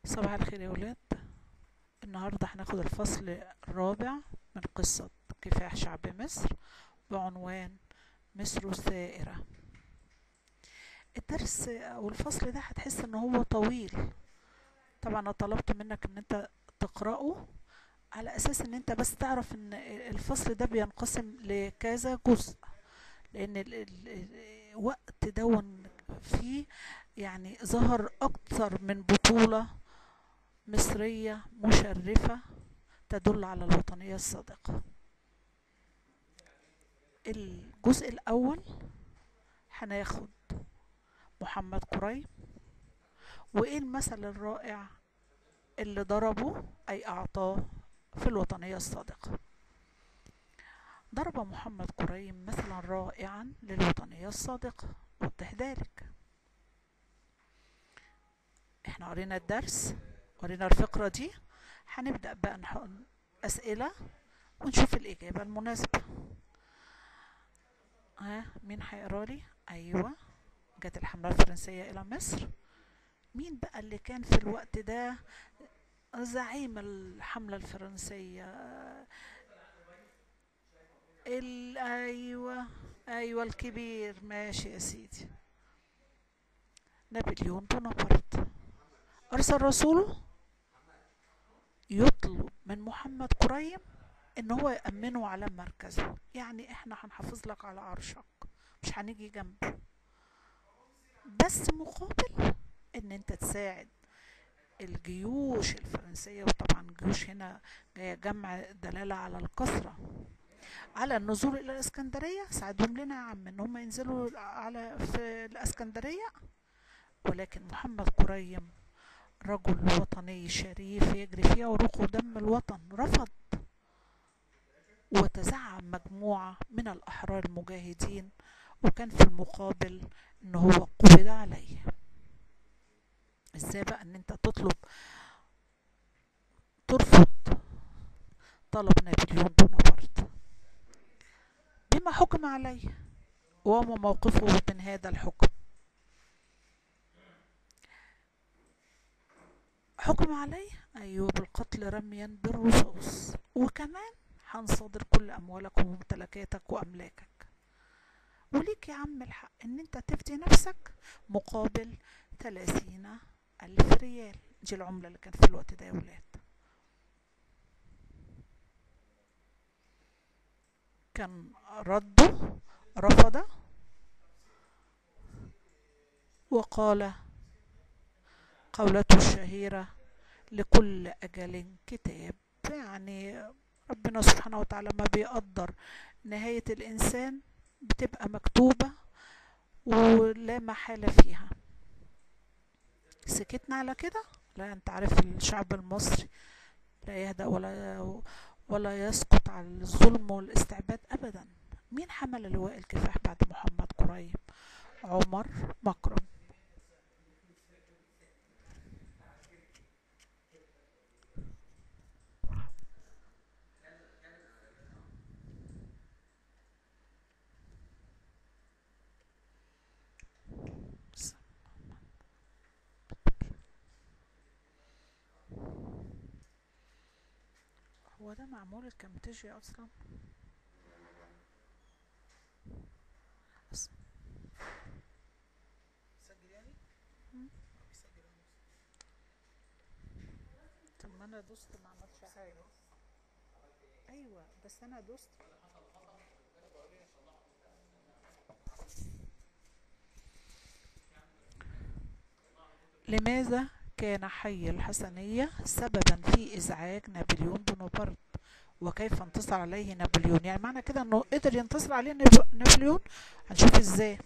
صباح الخير يا ولاد النهاردة هناخد الفصل الرابع من قصة كفاح شعب مصر بعنوان مصر الثائرة الدرس او الفصل ده هتحس ان هو طويل طبعا انا طلبت منك ان انت تقرأه على اساس ان انت بس تعرف ان الفصل ده بينقسم لكذا جزء لان ال- ال- الوقت دون فيه يعني ظهر اكتر من بطولة مصرية مشرفة تدل على الوطنية الصادقة الجزء الأول هناخد محمد قريب وإيه المثل الرائع اللي ضربه أي أعطاه في الوطنية الصادقة ضرب محمد قريب مثلا رائعا للوطنية الصادقة وضح ذلك احنا قرينا الدرس قرينا الفقرة دي هنبدأ بقى نحط أسئلة ونشوف الإجابة المناسبة ها مين هيقرا لي أيوة جت الحملة الفرنسية إلى مصر مين بقى اللي كان في الوقت ده زعيم الحملة الفرنسية ال... أيوة أيوة الكبير ماشي يا سيدي نابليون بونابرت أرسل رسوله يطلب من محمد قريم ان هو يأمنه على مركزه يعني احنا هنحافظ لك على عرشك مش هنيجي جنبه بس مقابل ان انت تساعد الجيوش الفرنسية وطبعا الجيوش هنا جاية جمع دلالة على الكثرة على النزول الى الاسكندرية ساعدهم لنا يا عم ان هم ينزلوا على في الاسكندرية ولكن محمد قريم رجل وطني شريف يجري في عروقه دم الوطن رفض وتزعم مجموعة من الأحرار المجاهدين وكان في المقابل ان هو قبض عليه ازاي بقى ان انت تطلب ترفض طلب نابليون بونابرت بما حكم عليه وما موقفه من هذا الحكم حكم عليه أيوة بالقتل رميا بالرصاص وكمان هنصادر كل أموالك وممتلكاتك وأملاكك وليك يا عم الحق إن أنت تفدي نفسك مقابل ثلاثين ألف ريال دي العملة اللي كانت في الوقت ده يا ولاد كان رده رفض وقال قولته الشهيرة لكل أجل كتاب يعني ربنا سبحانه وتعالى ما بيقدر نهاية الإنسان بتبقى مكتوبة ولا محالة فيها سكتنا على كده لا انت عارف الشعب المصري لا يهدأ ولا ولا يسقط على الظلم والاستعباد أبدا مين حمل لواء الكفاح بعد محمد قريب عمر مكرم هو ده معمول الكمتجي اصلا أص- مم. طب ما انا دوست ما عملتش حاجه ايوه بس انا دوست لماذا كان حي الحسنية سببا في إزعاج نابليون بونابرت وكيف انتصر عليه نابليون يعني معنى كده انه قدر ينتصر عليه ناب- نابليون هنشوف ازاي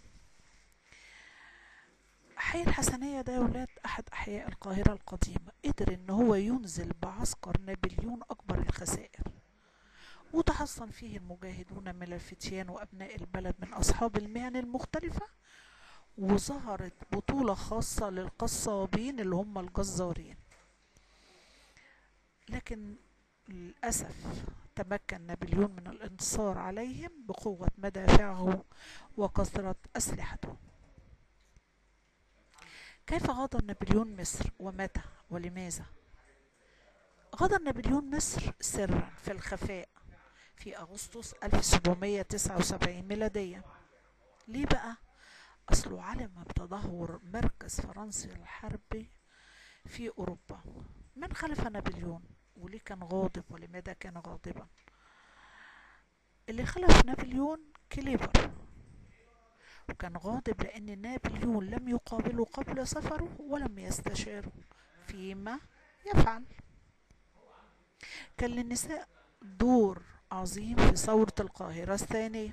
حي الحسنية ده يا ولاد أحد أحياء القاهرة القديمة قدر إن هو ينزل بعسكر نابليون أكبر الخسائر وتحصن فيه المجاهدون من الفتيان وأبناء البلد من أصحاب المهن المختلفة وظهرت بطولة خاصة للقصابين اللي هم الجزارين لكن للأسف تمكن نابليون من الانتصار عليهم بقوة مدافعه وكثرة أسلحته كيف غادر نابليون مصر ومتى ولماذا غادر نابليون مصر سرا في الخفاء في أغسطس 1779 ميلادية ليه بقى؟ أصله علم بتدهور مركز فرنسا الحربي في أوروبا من خلف نابليون وليه كان غاضب ولماذا كان غاضبا اللي خلف نابليون كليبر وكان غاضب لأن نابليون لم يقابله قبل سفره ولم يستشاره فيما يفعل كان للنساء دور عظيم في ثورة القاهرة الثانية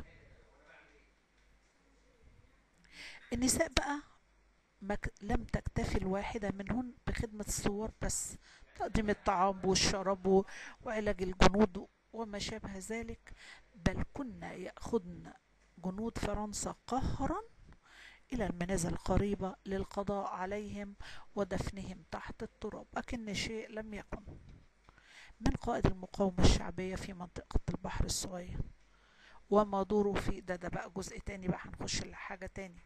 النساء بقى مك... لم تكتفي الواحدة منهن بخدمة الثوار بس تقديم الطعام والشراب و... وعلاج الجنود وما شابه ذلك بل كنا يأخذن جنود فرنسا قهرا إلى المنازل القريبة للقضاء عليهم ودفنهم تحت التراب أكن شيء لم يكن من قائد المقاومة الشعبية في منطقة البحر الصغير وما دوره في ده ده بقى جزء تاني بقى هنخش لحاجة تاني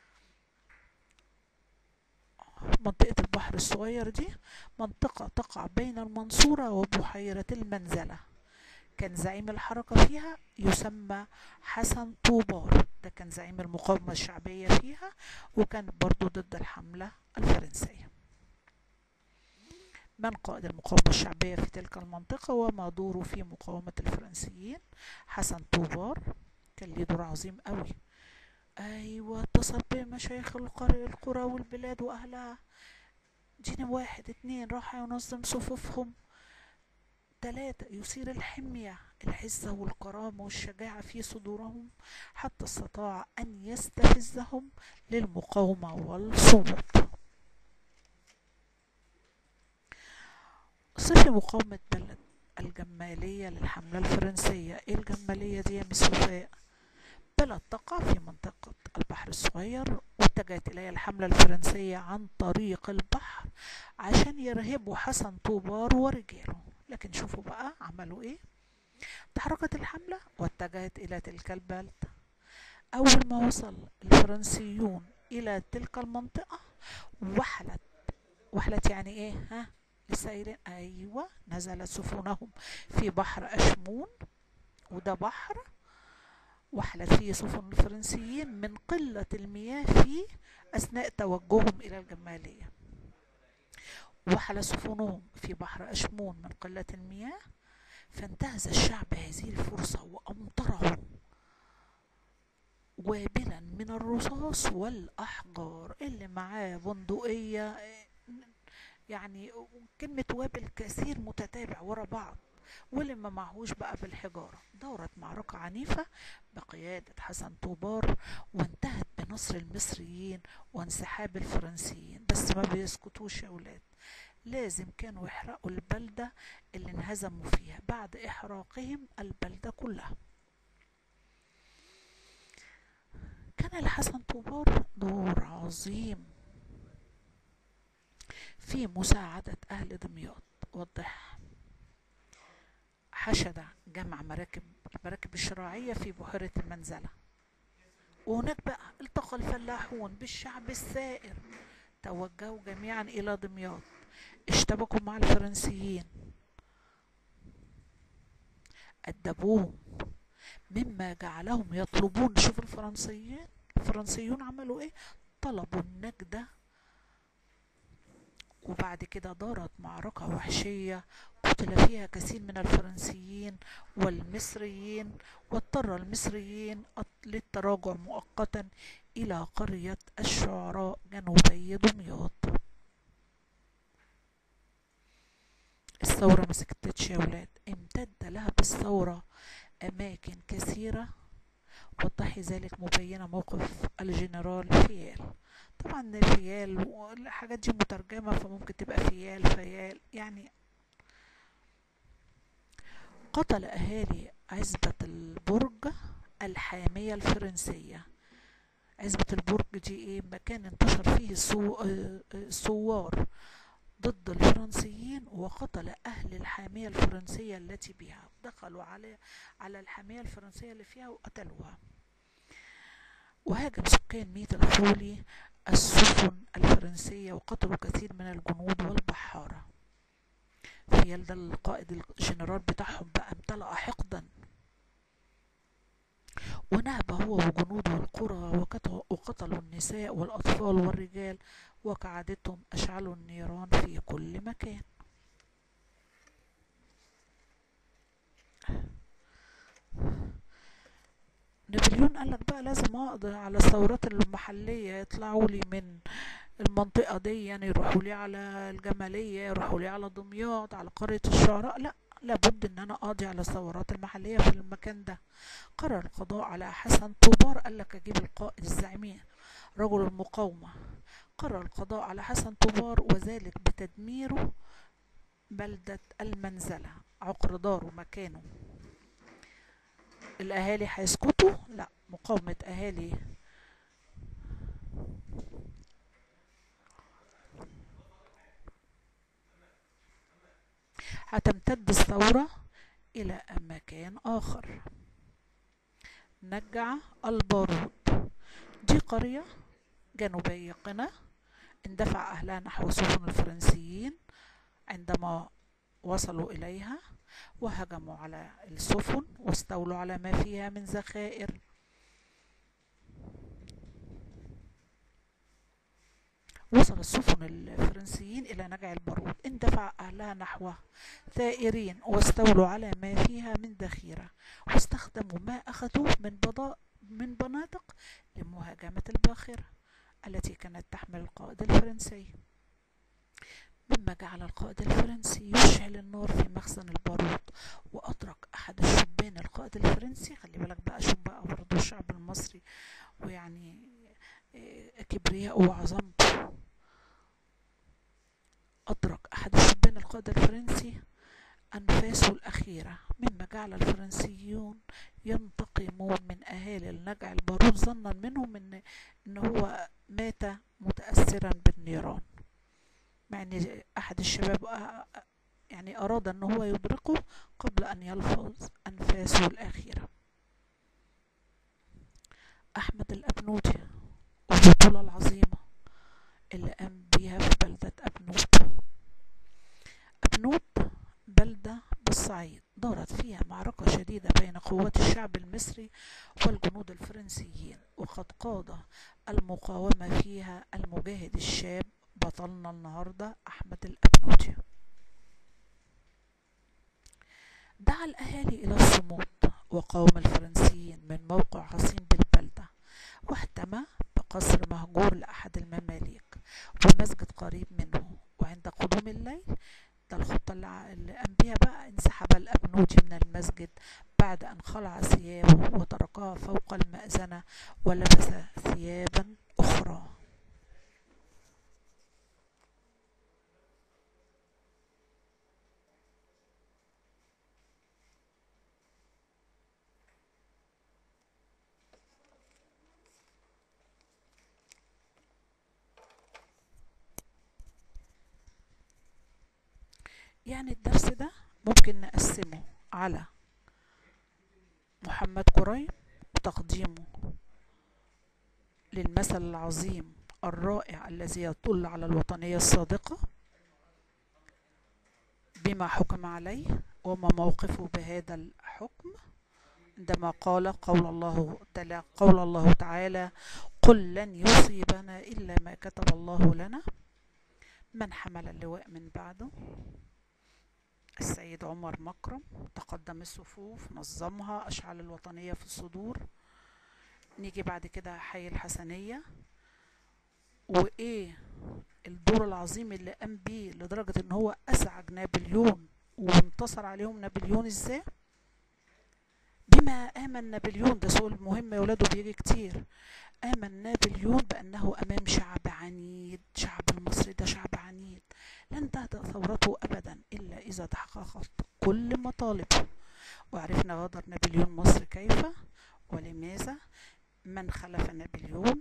منطقة البحر الصغير دي منطقة تقع بين المنصورة وبحيرة المنزلة كان زعيم الحركة فيها يسمى حسن طوبار ده كان زعيم المقاومة الشعبية فيها وكان برضو ضد الحملة الفرنسية من قائد المقاومة الشعبية في تلك المنطقة وما دوره في مقاومة الفرنسيين حسن طوبار كان ليه دور عظيم قوي ايوه اتصل بمشايخ القرى القرى والبلاد واهلها جينا واحد اتنين راح ينظم صفوفهم تلاتة يثير الحمية العزة والكرامة والشجاعة في صدورهم حتى استطاع أن يستفزهم للمقاومة والصمود صفة مقاومة بلد الجمالية للحملة الفرنسية ايه الجمالية دي يا مس وفاء بلد تقع في منطقة البحر الصغير واتجهت إليها الحملة الفرنسية عن طريق البحر عشان يرهبوا حسن طوبار ورجاله لكن شوفوا بقى عملوا ايه تحركت الحملة واتجهت إلى تلك البلد أول ما وصل الفرنسيون إلى تلك المنطقة وحلت وحلت يعني ايه ها لسه قايلين ايوه نزلت سفنهم في بحر اشمون وده بحر وحلت فيه سفن الفرنسيين من قلة المياه فيه أثناء توجههم إلى الجمالية وحل سفنهم في بحر أشمون من قلة المياه فانتهز الشعب هذه الفرصة وأمطرهم وابلا من الرصاص والأحجار اللي معاه بندقية يعني كلمة وابل كثير متتابع ورا بعض واللي ما معهوش بقى بالحجارة دورت معركة عنيفة بقيادة حسن طوبار وانتهت بنصر المصريين وانسحاب الفرنسيين بس ما بيسكتوش يا ولاد لازم كانوا يحرقوا البلدة اللي انهزموا فيها بعد إحراقهم البلدة كلها كان لحسن طوبار دور عظيم في مساعدة أهل دمياط وضح حشد جمع مراكب المراكب الشراعية في بحيرة المنزلة وهناك بقى التقى الفلاحون بالشعب الثائر توجهوا جميعا إلى دمياط اشتبكوا مع الفرنسيين أدبوهم مما جعلهم يطلبون شوف الفرنسيين الفرنسيون عملوا ايه طلبوا النجدة وبعد كده دارت معركة وحشية قتل فيها كثير من الفرنسيين والمصريين واضطر المصريين للتراجع مؤقتا إلى قرية الشعراء جنوبي دمياط الثورة ما سكتتش يا ولاد امتد لها بالثورة أماكن كثيرة وضحي ذلك مبينة موقف الجنرال فيال طبعا فيال والحاجات دي مترجمة فممكن تبقى فيال فيال يعني قتل أهالي عزبة البرج الحامية الفرنسية عزبة البرج دي ايه مكان انتشر فيه الثوار ضد الفرنسيين وقتل أهل الحامية الفرنسية التي بها دخلوا على على الحامية الفرنسية اللي فيها وقتلوها وهاجم سكان ميت الخولي السفن الفرنسية وقتلوا كثير من الجنود والبحارة فيل ده القائد الجنرال بتاعهم بقى امتلأ حقدا ونهب هو وجنوده القرى وقتلوا النساء والأطفال والرجال وكعادتهم أشعلوا النيران في كل مكان نابليون قال لك بقى لازم اقضي على الثورات المحليه يطلعوا لي من المنطقه دي يعني يروحوا لي على الجماليه يروحوا لي على دمياط على قريه الشعراء لا لابد ان انا اقضي على الثورات المحليه في المكان ده قرر القضاء على حسن طوبار قال لك اجيب القائد الزعيم رجل المقاومه قرر القضاء على حسن طوبار وذلك بتدميره بلدة المنزلة عقر داره مكانه الأهالي هيسكتوا لا مقاومة أهالي هتمتد الثورة إلى مكان آخر نجع البارود دي قرية جنوبية قنا اندفع أهلها نحو سفن الفرنسيين عندما وصلوا إليها وهجموا على السفن واستولوا على ما فيها من ذخائر وصل السفن الفرنسيين إلى نجع البارود اندفع أهلها نحوه ثائرين واستولوا على ما فيها من ذخيرة واستخدموا ما أخذوه من بضاء من بنادق لمهاجمة الباخرة التي كانت تحمل القائد الفرنسي مما جعل القائد الفرنسي يشعل النار في مخزن البارود وأدرك أحد الشبان القائد الفرنسي خلي بالك بقى شوف بقى برضه الشعب المصري ويعني كبرياء وعظمته أدرك أحد الشبان القائد الفرنسي أنفاسه الأخيرة مما جعل الفرنسيون ينتقمون من أهالي النجع البارود ظنا منهم إن, إن هو مات متأثرا بالنيران مع ان احد الشباب يعني اراد ان هو يدركه قبل ان يلفظ انفاسه الاخيره احمد الابنودي والبطوله العظيمه اللي قام بيها في بلده ابنود ابنود بلده بالصعيد دارت فيها معركة شديدة بين قوات الشعب المصري والجنود الفرنسيين وقد قاد المقاومة فيها المجاهد الشاب بطلنا النهاردة أحمد الأبنودي دعا الأهالي إلى الصمود وقاوم الفرنسيين من موقع حصين بالبلدة واحتمى بقصر مهجور لأحد المماليك ومسجد قريب منه وعند قدوم الليل ده الخطة اللي قام بيها بقى انسحب الأبنودي من المسجد بعد أن خلع ثيابه وتركها فوق المأذنة ولبس ثيابا أخرى يعني الدرس ده ممكن نقسمه على محمد قريب وتقديمه للمثل العظيم الرائع الذي يطل على الوطنية الصادقة بما حكم عليه وما موقفه بهذا الحكم عندما قال قول الله تعالى قول الله تعالى قل لن يصيبنا إلا ما كتب الله لنا من حمل اللواء من بعده السيد عمر مكرم تقدم الصفوف نظمها أشعل الوطنية في الصدور نيجي بعد كده حي الحسنية وإيه الدور العظيم اللي قام بيه لدرجة إن هو أزعج نابليون وانتصر عليهم نابليون إزاي بما آمن نابليون ده سؤال مهم يا ولاده بيجي كتير آمن نابليون بأنه أمام شعب عنيد شعب المصري ده شعب عنيد لن تهدأ ثورته أبدا إلا إذا تحققت كل مطالبه وعرفنا غدر نابليون مصر كيف ولماذا من خلف نابليون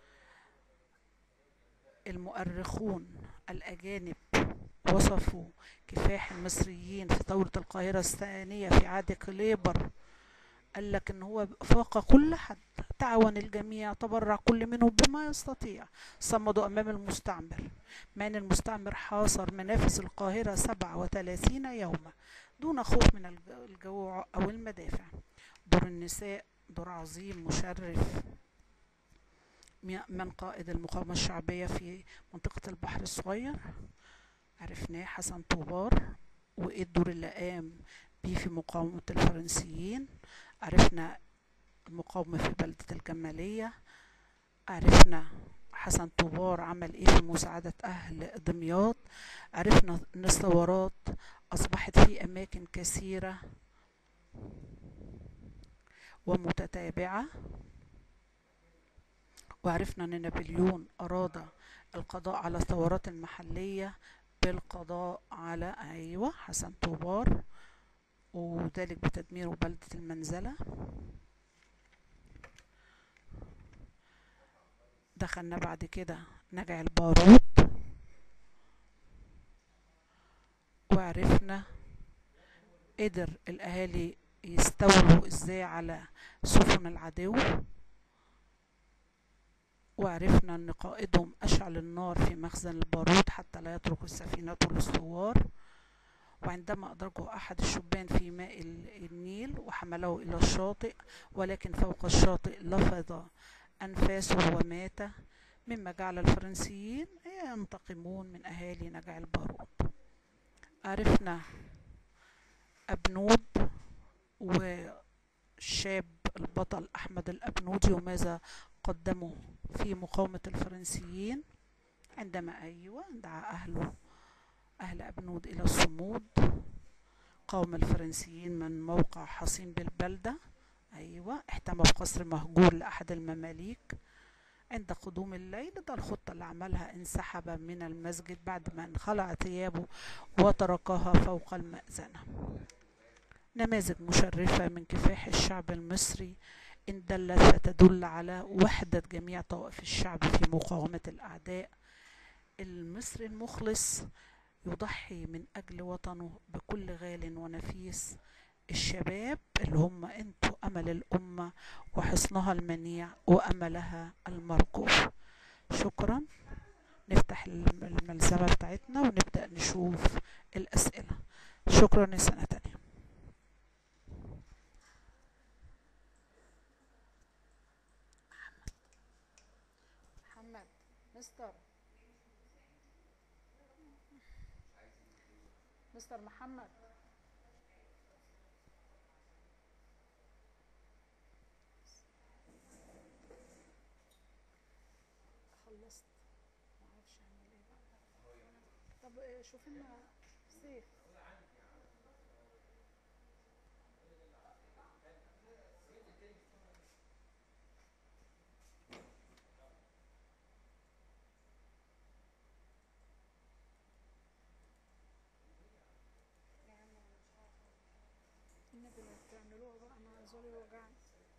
المؤرخون الأجانب وصفوا كفاح المصريين في ثورة القاهرة الثانية في عهد كليبر قال لك ان هو فاق كل حد تعاون الجميع تبرع كل منهم بما يستطيع صمدوا امام المستعمر مع ان المستعمر حاصر منافذ القاهرة 37 يوما دون خوف من الج- الجوع او المدافع دور النساء دور عظيم مشرف مي- من قائد المقاومة الشعبية في منطقة البحر الصغير عرفناه حسن طوبار وايه الدور اللي قام بيه في مقاومة الفرنسيين عرفنا المقاومة في بلدة الجمالية عرفنا حسن طوبار عمل ايه في مساعدة اهل دمياط عرفنا ان الثورات اصبحت في اماكن كثيرة ومتتابعة وعرفنا ان نابليون اراد القضاء على الثورات المحلية بالقضاء على ايوه حسن طوبار وذلك بتدمير بلدة المنزلة دخلنا بعد كده نجع البارود وعرفنا قدر الأهالي يستولوا ازاي على سفن العدو وعرفنا ان قائدهم اشعل النار في مخزن البارود حتى لا يترك السفينة للثوار وعندما أدركه أحد الشبان في ماء ال- النيل وحمله إلى الشاطئ ولكن فوق الشاطئ لفظ أنفاسه ومات مما جعل الفرنسيين ينتقمون من أهالي نجع البارود عرفنا أبنود والشاب البطل أحمد الأبنودي وماذا قدموا في مقاومة الفرنسيين عندما أيوة دعا أهله أهل أبنود إلى الصمود قاوم الفرنسيين من موقع حصين بالبلدة أيوة احتموا بقصر مهجور لأحد المماليك عند قدوم الليل ده الخطة اللي عملها انسحب من المسجد بعد ما انخلع ثيابه وتركها فوق المأذنة نماذج مشرفة من كفاح الشعب المصري إن دلت فتدل على وحدة جميع طوائف الشعب في مقاومة الأعداء المصري المخلص يضحي من أجل وطنه بكل غال ونفيس الشباب اللي هم انتوا أمل الأمة وحصنها المنيع وأملها المرجوف شكرا نفتح الم- الملزمة بتاعتنا ونبدأ نشوف الأسئلة شكرا يا سنة تانية محمد مستر مستر محمد خلصت ما عارفش اعمل ايه بقى طب إيه، شوف لنا سيف النبي اللي بتعملوها بقى انا زوري وجعني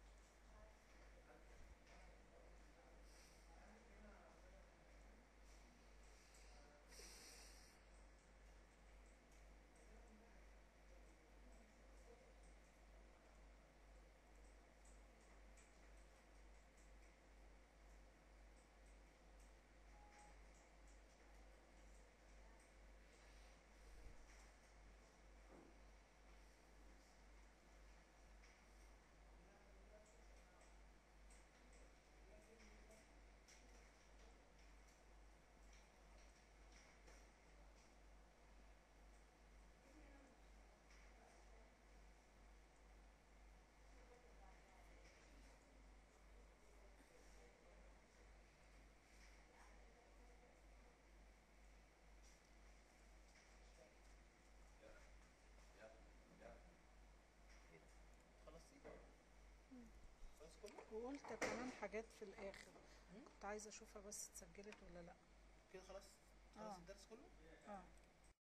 وقلت كمان حاجات في الاخر كنت عايزه اشوفها بس اتسجلت ولا لا كده خلاص آه. خلاص الدرس كله اه